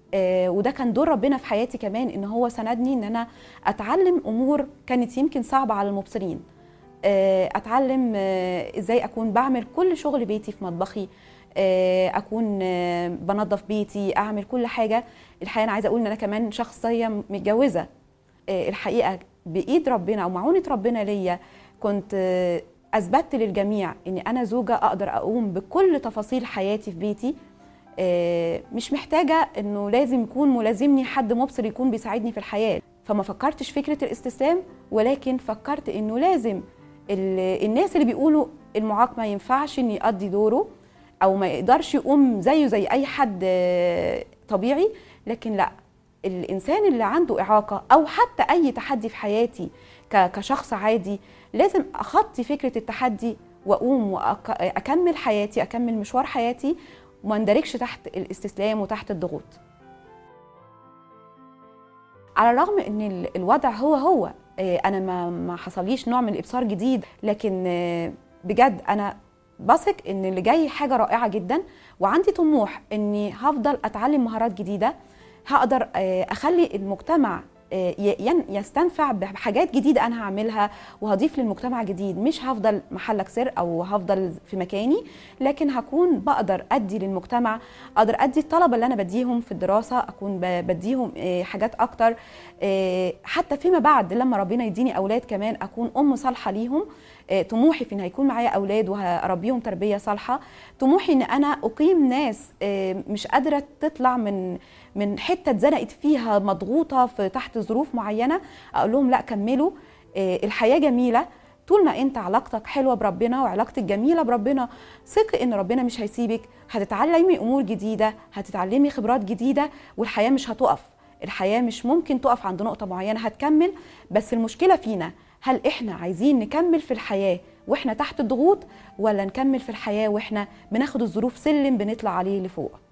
آه وده كان دور ربنا في حياتي كمان ان هو سندني ان انا اتعلم امور كانت يمكن صعبه على المبصرين آه اتعلم آه ازاي اكون بعمل كل شغل بيتي في مطبخي آه اكون آه بنظف بيتي اعمل كل حاجه الحقيقه انا عايزه اقول ان انا كمان شخصيه متجوزه آه الحقيقه بايد ربنا او معونه ربنا ليا كنت آه اثبتت للجميع ان انا زوجه اقدر اقوم بكل تفاصيل حياتي في بيتي آه مش محتاجه انه لازم يكون ملازمني حد مبصر يكون بيساعدني في الحياه فما فكرتش فكره الاستسلام ولكن فكرت انه لازم الناس اللي بيقولوا المعاق ما ينفعش ان يقضي دوره او ما يقدرش يقوم زيه زي اي حد طبيعي لكن لا الانسان اللي عنده اعاقه او حتى اي تحدي في حياتي كشخص عادي لازم اخطي فكره التحدي واقوم واكمل حياتي اكمل مشوار حياتي وما اندركش تحت الاستسلام وتحت الضغوط على الرغم ان الوضع هو هو انا ما ما حصليش نوع من الابصار جديد لكن بجد انا بثق ان اللي جاي حاجه رائعه جدا وعندي طموح اني هفضل اتعلم مهارات جديده هقدر اخلي المجتمع يستنفع بحاجات جديدة أنا هعملها وهضيف للمجتمع جديد مش هفضل محلك سر أو هفضل في مكاني لكن هكون بقدر أدي للمجتمع أقدر أدي الطلبة اللي أنا بديهم في الدراسة أكون بديهم حاجات أكتر حتى فيما بعد لما ربنا يديني أولاد كمان أكون أم صالحة ليهم طموحي في ان هيكون معايا اولاد وهربيهم تربيه صالحه طموحي ان انا اقيم ناس مش قادره تطلع من من حته اتزنقت فيها مضغوطه في تحت ظروف معينه اقول لهم لا كملوا الحياه جميله طول ما انت علاقتك حلوه بربنا وعلاقتك جميله بربنا ثق ان ربنا مش هيسيبك هتتعلمي امور جديده هتتعلمي خبرات جديده والحياه مش هتقف الحياه مش ممكن تقف عند نقطه معينه هتكمل بس المشكله فينا هل احنا عايزين نكمل في الحياه واحنا تحت الضغوط ولا نكمل في الحياه واحنا بناخد الظروف سلم بنطلع عليه لفوق